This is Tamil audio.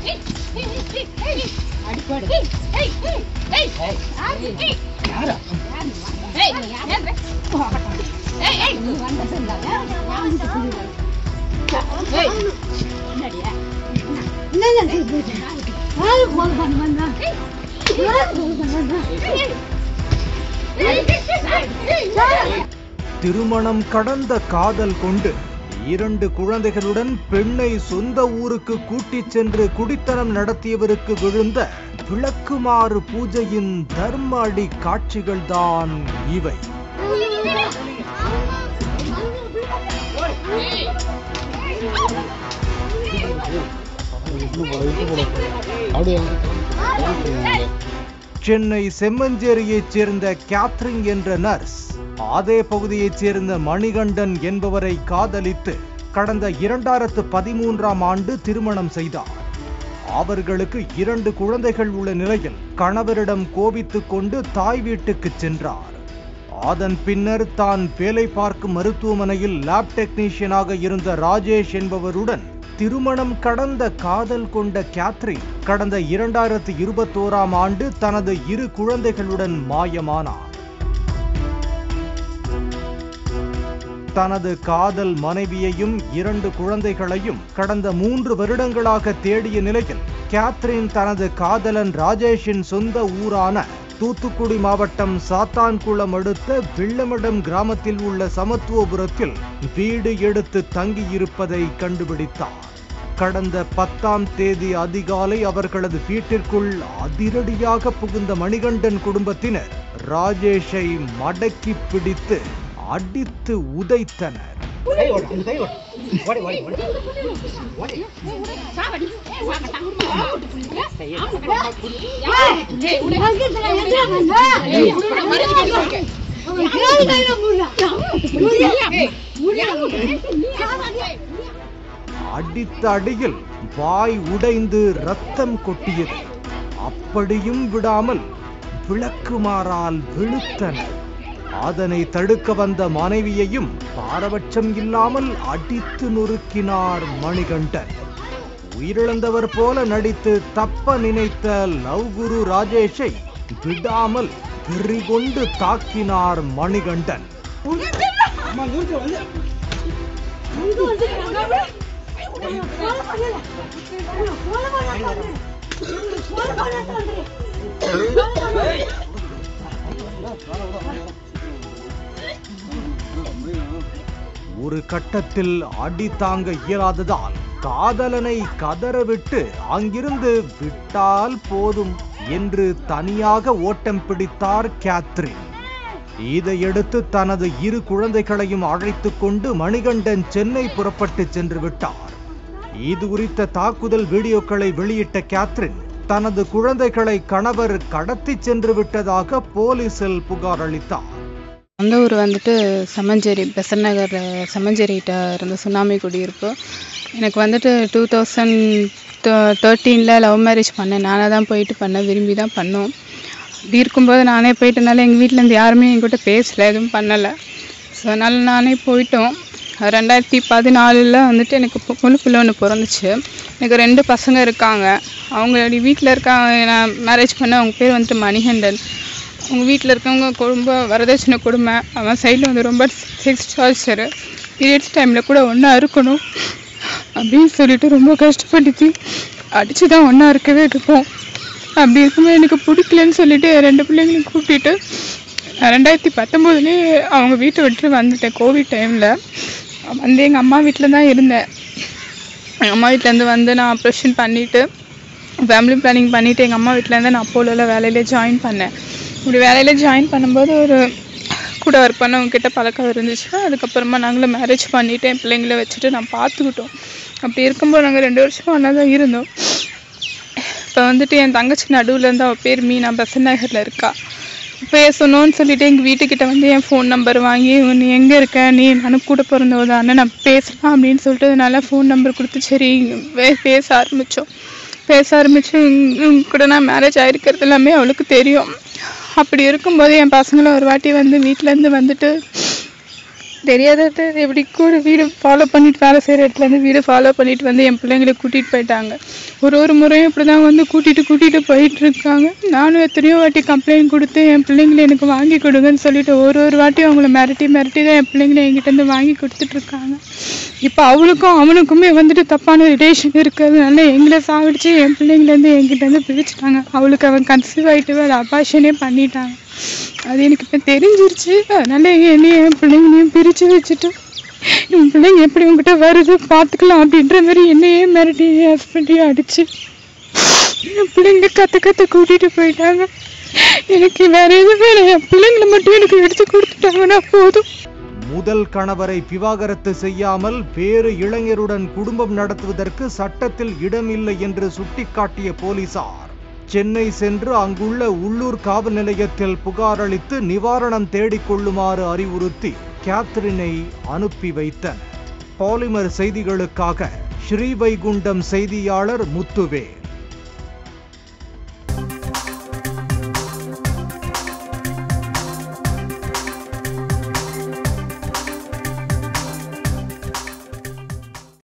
திருமணம் கடந்த காதல் கொண்டு இரண்டு குழந்தைகளுடன் பெண்ணை சொந்த ஊருக்கு கூட்டிச் சென்று குடித்தனம் நடத்தியவருக்கு விழுந்த விளக்குமாறு பூஜையின் தர்ம அடி காட்சிகள்தான் இவை சென்னை செம்மஞ்சேரியைச் சேர்ந்த கேத்ரின் என்ற நர்ஸ் அதே பகுதியைச் சேர்ந்த மணிகண்டன் என்பவரை காதலித்து கடந்த இரண்டாயிரத்து பதிமூன்றாம் ஆண்டு திருமணம் செய்தார் அவர்களுக்கு இரண்டு குழந்தைகள் உள்ள நிலையில் கணவரிடம் கோபித்துக் கொண்டு தாய் வீட்டுக்கு சென்றார் அதன் பின்னர் தான் வேலை பார்க்கும் மருத்துவமனையில் லேப் டெக்னீஷியனாக இருந்த ராஜேஷ் என்பவருடன் திருமணம் கடந்த காதல் கொண்ட கேத்ரின் கடந்த இரண்டாயிரத்து இருபத்தோராம் ஆண்டு தனது இரு குழந்தைகளுடன் மாயமானார் தனது காதல் மனைவியையும் இரண்டு குழந்தைகளையும் கடந்த மூன்று வருடங்களாக தேடிய நிலையில் கேத்ரின் தனது காதலன் ராஜேஷின் சொந்த ஊரான தூத்துக்குடி மாவட்டம் சாத்தான்குளம் அடுத்த வெள்ளமடம் கிராமத்தில் உள்ள சமத்துவபுரத்தில் வீடு எடுத்து தங்கியிருப்பதை கண்டுபிடித்தார் கடந்த பத்தாம் தேதி அதிகாலை அவர்களது வீட்டிற்குள் அதிரடியாக புகுந்த மணிகண்டன் குடும்பத்தினர் ராஜேஷை மடக்கி பிடித்து அடித்து உதைத்தனர் அடித்த அடியில் வாய் உடைந்து ரத்தம் கொட்டியது அப்படியும் விடாமல் விளக்குமாறால் வெளுத்தனர் அதனை தடுக்க வந்த மனைவியையும் பாரபட்சம் இல்லாமல் அடித்து நொறுக்கினார் மணிகண்டன் உயிரிழந்தவர் போல நடித்து தப்ப நினைத்த லவ் குரு ராஜேஷை விடாமல் வெறி கொண்டு தாக்கினார் மணிகண்டன் ஒரு கட்டத்தில் அடி தாங்க இயலாததால் காதலனை கதறவிட்டு அங்கிருந்து விட்டால் போதும் என்று தனியாக ஓட்டம் பிடித்தார் கேத்ரின் இதையடுத்து தனது இரு குழந்தைகளையும் அழைத்துக் கொண்டு மணிகண்டன் சென்னை புறப்பட்டு சென்று விட்டார் இது குறித்த தாக்குதல் வீடியோக்களை வெளியிட்ட கேத்ரின் தனது குழந்தைகளை கணவர் கடத்திச் சென்று விட்டதாக போலீசில் புகார் அளித்தார் சொந்த ஊர் வந்துட்டு சமஞ்சேரி பெசன் நகர் சமஞ்சேரிகிட்ட இருந்த சுனாமி குடியிருப்பு எனக்கு வந்துட்டு டூ தௌசண்ட் தேர்ட்டீனில் லவ் மேரேஜ் பண்ணேன் நானாக தான் போயிட்டு பண்ணேன் விரும்பி தான் பண்ணோம் அப்படி இருக்கும்போது நானே போயிட்டனால எங்கள் வீட்டிலேருந்து யாருமே என்கிட்ட பேசலை எதுவும் பண்ணலை ஸோ அதனால் நானே போயிட்டோம் ரெண்டாயிரத்தி பதினாலில் வந்துட்டு எனக்கு பொ- பொண்ணு பிள்ளை ஒன்று பிறந்துச்சு எனக்கு ரெண்டு பசங்க இருக்காங்க அவங்களுடைய வீட்டில் இருக்காங்க நான் மேரேஜ் பண்ண அவங்க பேர் வந்துட்டு மணிகண்டன் அவங்க வீட்டில் இருக்கவங்க ரொம்ப வரதட்சணை கொடுமை அவன் சைடில் வந்து ரொம்ப செக்ஸ் டார்ச்சரு பீரியட்ஸ் டைமில் கூட ஒன்றா இருக்கணும் அப்படின்னு சொல்லிட்டு ரொம்ப கஷ்டப்படுத்தி அடித்து தான் ஒன்றா இருக்கவே இருப்போம் அப்படி இருக்கும்போது எனக்கு பிடிக்கலன்னு சொல்லிட்டு என் ரெண்டு பிள்ளைங்களையும் கூட்டிகிட்டு நான் ரெண்டாயிரத்தி பத்தொம்போதுலேயே அவங்க வீட்டை விட்டு வந்துட்டேன் கோவிட் டைமில் வந்து எங்கள் அம்மா வீட்டில் தான் இருந்தேன் எங்கள் அம்மா வீட்டிலேருந்து வந்து நான் ஆப்ரேஷன் பண்ணிவிட்டு ஃபேமிலி பிளானிங் பண்ணிவிட்டு எங்கள் அம்மா வீட்டிலேருந்து நான் அப்போலோவில் வேலையிலே ஜாயின் பண்ணேன் இப்படி வேலையில் ஜாயின் பண்ணும்போது ஒரு கூட ஒர்க் பண்ணவங்க கிட்ட பழக்கம் இருந்துச்சு அதுக்கப்புறமா நாங்களும் மேரேஜ் பண்ணிவிட்டு என் பிள்ளைங்கள வச்சுட்டு நான் பார்த்துக்கிட்டோம் அப்படி இருக்கும்போது நாங்கள் ரெண்டு வருஷம் ஒன்றா தான் இருந்தோம் இப்போ வந்துட்டு என் தங்கச்சி நடுவில் இருந்து அவள் பேர் மீனா பெசன் நகரில் இருக்கா பேசணும்னு சொல்லிட்டு எங்கள் வீட்டுக்கிட்ட வந்து என் ஃபோன் நம்பர் வாங்கி நீ எங்கே இருக்க நீ நானும் கூட பிறந்தவ தானே நான் பேசலாம் அப்படின்னு சொல்லிட்டு அதனால ஃபோன் நம்பர் கொடுத்து சரி வே- பேச ஆரம்பித்தோம் பேச ஆரம்பித்து இவங்க கூட நான் மேரேஜ் ஆகிருக்கிறது எல்லாமே அவளுக்கு தெரியும் அப்படி இருக்கும்போது என் பசங்களும் ஒரு வாட்டி வந்து வீட்டிலேருந்து வந்துட்டு தெரியாதது எப்படி கூட வீடு ஃபாலோ பண்ணிட்டு வேலை செய்கிற இடத்துல இருந்து வீடு ஃபாலோ பண்ணிட்டு வந்து என் பிள்ளைங்களை கூட்டிகிட்டு போயிட்டாங்க ஒரு ஒரு முறையும் இப்படி தான் வந்து கூட்டிகிட்டு கூட்டிகிட்டு போயிட்டு இருக்காங்க நானும் எத்தனையோ வாட்டி கம்ப்ளைண்ட் கொடுத்து என் பிள்ளைங்களை எனக்கு வாங்கி கொடுங்கன்னு சொல்லிட்டு ஒரு ஒரு வாட்டியும் அவங்கள மிரட்டி மிரட்டி தான் என் பிள்ளைங்களை என்கிட்ட இருந்து வாங்கி கொடுத்துட்டு இருக்காங்க இப்போ அவளுக்கும் அவனுக்குமே வந்துட்டு தப்பான ரிலேஷன் இருக்கிறதுனால எங்களை சாவிடிச்சு என் பிள்ளைங்களேருந்து என்கிட்ட இருந்து பிரிச்சுட்டாங்க அவளுக்கு அவன் கன்சீவ் ஆகிட்டு அதை அபாஷனே பண்ணிட்டாங்க அது எனக்கு இப்போ தெரிஞ்சிருச்சு அதனால என்னையும் என் பிள்ளைங்களையும் பிரித்து வச்சுட்டு என் பிள்ளைங்க எப்படி உங்ககிட்ட வருது பார்த்துக்கலாம் அப்படின்ற மாதிரி என்னையே மிரட்டி என் ஹஸ்பண்டையும் அடிச்சு என் பிள்ளைங்க கற்று கற்று கூட்டிகிட்டு போயிட்டாங்க எனக்கு வேற எதுவுமே இல்லை என் பிள்ளைங்களை மட்டும் எனக்கு எடுத்து கொடுத்துட்டாங்கன்னா போதும் முதல் கணவரை விவாகரத்து செய்யாமல் வேறு இளைஞருடன் குடும்பம் நடத்துவதற்கு சட்டத்தில் இடமில்லை என்று சுட்டிக்காட்டிய போலீசார் சென்னை சென்று அங்குள்ள உள்ளூர் காவல் நிலையத்தில் புகார் அளித்து நிவாரணம் தேடிக் கொள்ளுமாறு அறிவுறுத்தி கேத்ரினை அனுப்பி வைத்தனர் பாலிமர் செய்திகளுக்காக ஸ்ரீவைகுண்டம் செய்தியாளர் முத்துவேல்